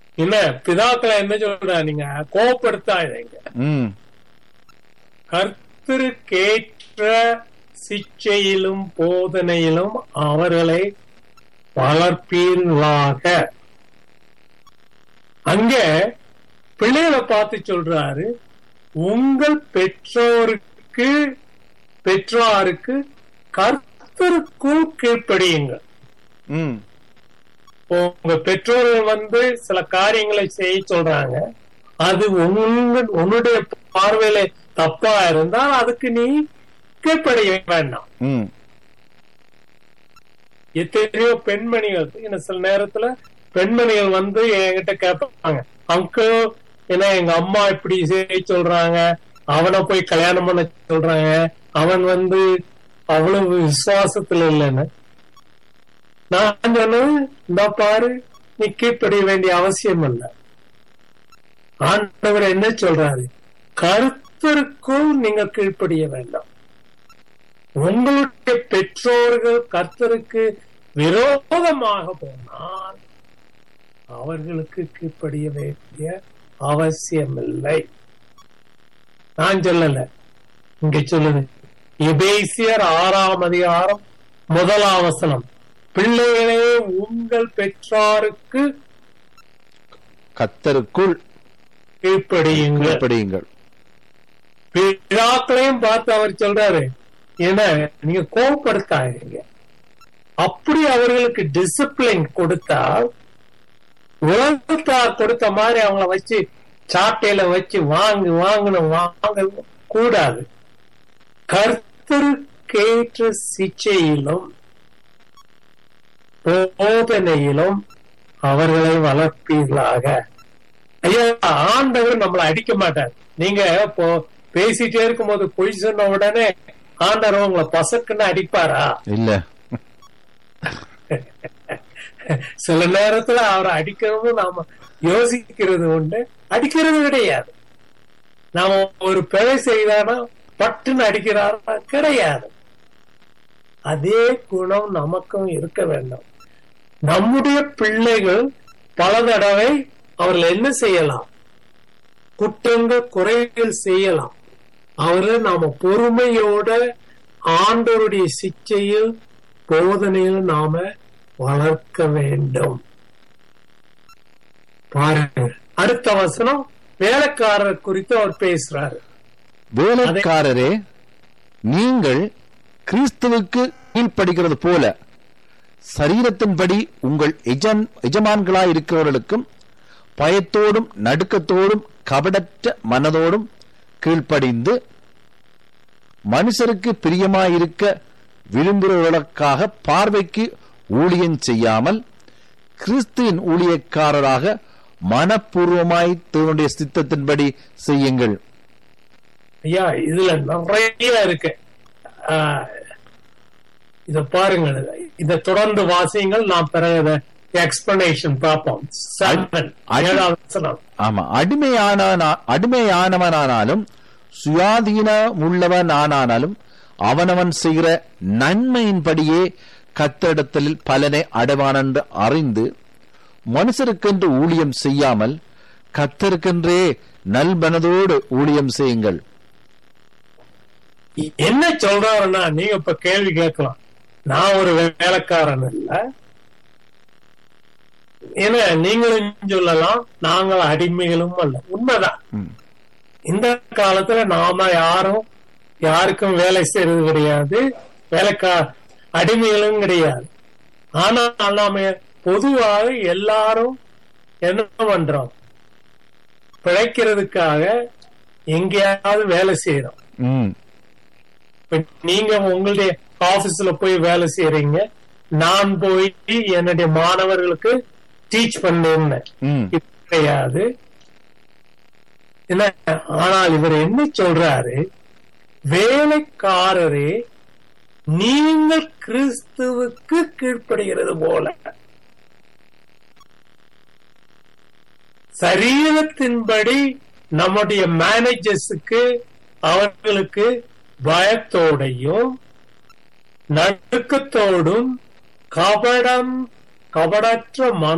இல்ல பிதாக்களை என்ன சொல்ற நீங்க கோபப்படுத்தாதீங்க ம் கர்த்தருக்கேற்ற சிக்ஷையிலும் போதனையிலும் அவர்களை வளர்ப்பீர்களாக அங்க பிள்ளைகளை பார்த்து சொல்றாரு உங்கள் பெற்றோருக்கு பெற்றோருக்கு கர்த்தருக்குள் கீழ்ப்படியுங்கள் ம் உங்க பெற்றோர்கள் வந்து சில காரியங்களை செய்ய சொல்றாங்க அது உங்க உன்னுடைய பார்வையில தப்பா இருந்தால் அதுக்கு நீ கீழ்ப்படிய வேண்டாம் ம் எத்தனையோ பெண்மணிகள் இன்னும் சில நேரத்துல பெண்மணிகள் வந்து என்கிட்ட கேட்பாங்க அங்கிள் ஏன்னா எங்க அம்மா இப்படி செய்ய சொல்றாங்க அவனை போய் கல்யாணம் பண்ண சொல்றாங்க அவன் வந்து அவ்வளவு விசுவாசத்துல இல்லைன்னு நான் சொன்னேன் இந்த பாரு நீ கீழ்ப்படிய வேண்டிய அவசியம் இல்லை ஆண்டவர் என்ன சொல்றாரு கர்த்தருக்குள் நீங்க கீழ்ப்படிய வேண்டாம் உங்களுடைய பெற்றோர்கள் கர்த்தருக்கு விரோதமாக போனால் அவர்களுக்கு கீழ்ப்படிய வேண்டிய அவசியமில்லை நான் சொல்லல இங்க சொல்லுது எபேசியர் ஆறாம் அதிகாரம் முதலாம் வசனம் பிள்ளைகளே உங்கள் பெற்றாருக்கு கத்தருக்குள் கீழ்ப்படியுங்கள் கீழ்ப்படியுங்கள் பிதாக்களையும் பார்த்து அவர் சொல்றாரு ஏன்னா நீங்க கோபப்படுத்தாதீங்க அப்படி அவர்களுக்கு டிசிப்ளின் கொடுத்தால் உலகத்தார் கொடுத்த மாதிரி அவங்கள வச்சு சாட்டையில வச்சு வாங்கு வாங்கணும் வாங்க கூடாது கர்த்தருக்கேற்ற சிச்சையிலும் போதனையிலும் அவர்களை வளர்ப்பீர்களாக ஐயா ஆண்டவர் நம்மளை அடிக்க மாட்டார் நீங்க இப்போ பேசிட்டே இருக்கும்போது பொய் சொன்ன உடனே ஆண்டவர் உங்களை பசக்குன்னு அடிப்பாரா இல்ல சில நேரத்துல அவரை அடிக்கிறது நாம யோசிக்கிறது உண்டு அடிக்கிறது கிடையாது நாம ஒரு பிழை செய்தானா பட்டுன்னு அடிக்கிறாரா கிடையாது அதே குணம் நமக்கும் இருக்க வேண்டும் நம்முடைய பிள்ளைகள் பல தடவை அவர்கள் என்ன செய்யலாம் குற்றங்கள் குறைகள் செய்யலாம் அவர்கள் நாம பொறுமையோட ஆண்டவருடைய சிச்சையில் போதனையில் நாம வளர்க்க வேண்டும் பாருங்க அடுத்த வசனம் வேலைக்காரர் குறித்து அவர் பேசுறாரு வேலைக்காரரே நீங்கள் கிறிஸ்துவுக்கு கீழ்ப்படுகிறது போல சரீரத்தின்படி உங்கள் எஜன் எஜமான்களாய் இருக்கிறவர்களுக்கும் பயத்தோடும் நடுக்கத்தோடும் கபடற்ற மனதோடும் கீழ்ப்படிந்து மனுஷருக்கு பிரியமாயிருக்க விரும்புகிறவர்களுக்காக பார்வைக்கு ஊழியம் செய்யாமல் கிறிஸ்துவின் ஊழியக்காரராக மனப்பூர்வமாய் தேவனுடைய சித்தத்தின்படி செய்யுங்கள் ஐயா இதுல நிறைய இருக்கு ஆஹ், இத பாருங்கள் இத தொடர்ந்து வாசியுங்கள் நாம் பிறகு எக்ஸ்பிளனேஷன் பார்ப்போம் Seven, அடி- ஏழாவது வசனம். ஆமா அடிமையான அடிமையானவனானாலும் சுயாதீனமுள்ளவனானாலும் அவனவன் செய்கிற நன்மையின்படியே கத்தரிடத்தில் பலனை அடைவான் என்று அறிந்து மனுஷருக்கென்று ஊழியம் செய்யாமல் கத்தருக்கென்றே நல்மனதோடு ஊழியம் செய்யுங்கள் என்ன சொல்றாருன்னா நீங்க இப்ப கேள்வி கேட்கலாம் நான் ஒரு வேலைக்காரன் இல்ல ஏன்னா நீங்களும் சொல்லலாம் நாங்கள் அடிமைகளும் அல்ல உண்மைதான் ம். இந்த காலத்துல நாம யாரும் யாருக்கும் வேலை செய்யறது கிடையாது வேலைக்கா அடிமைகளும் கிடையாது ஆனா நாம பொதுவாக எல்லாரும் என்ன பண்றோம் பிழைக்கிறதுக்காக எங்கேயாவது வேலை செய்யறோம் ம், இப்ப நீங்க உங்களுடைய ஆபீஸ்ல போய் வேலை செய்யறீங்க நான் போய் என்னுடைய மாணவர்களுக்கு டீச் பண்ணேன் ம், கிடையாது என்ன ஆனால் இவர் என்ன சொல்றாரு வேலைக்காரரே நீங்கள் கிறிஸ்துவுக்கு கீழ்ப்படுகிறது போல சரீரத்தின்படி நம்முடைய மேனேஜர்ஸுக்கு அவர்களுக்கு பயத்தோடையும் நடுக்கத்தோடும் கபடம் கபடற்ற மன